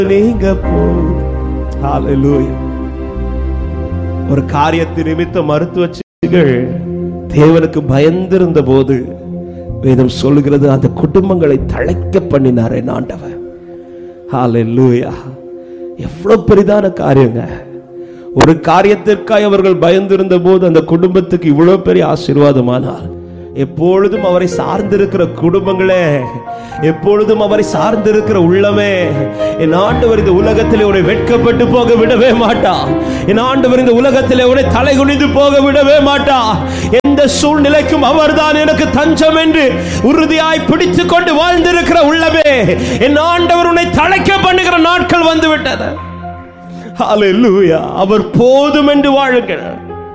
நீங்க போதும் ஹalleluya ஒரு காரியத்தை நிமித்த மருத்துவச்சிகள் தேவனுக்கு பயந்திருந்த போது வேதம் சொல்லுகிறது அந்த குடும்பங்களை தழைக்க பண்ணினார் என் ஆண்டவர் ஹalleluya எவ்வளவு பெரிதான காரியங்க ஒரு காரியத்திற்காய் அவர்கள் பயந்திருந்த போது அந்த குடும்பத்துக்கு இவ்வளவு பெரிய ஆசீர்வாதமானார் எப்பொழுதும் அவரை சார்ந்திருக்கிற குடும்பங்களே எப்பொழுதும் அவரை சார்ந்திருக்கிற உள்ளமே என் ஆண்டவர் இந்த உலகத்திலே உன்னை வெட்கப்பட்டு போக விடவே மாட்டா என் ஆண்டவர் இந்த உலகத்திலே உன்னை தலை குனிந்து போக விடவே மாட்டா எந்த சூழ்நிலைக்கும் அவர்தான் எனக்கு தஞ்சம் என்று உறுதியாய் பிடித்துக் கொண்டு வாழ்ந்திருக்கிற உள்ளமே என் ஆண்டவர் உன்னை தலைக்க பண்ணுகிற நாட்கள் வந்து விட்டது ஹalleluya அவர் போதும் என்று வாழுங்கள்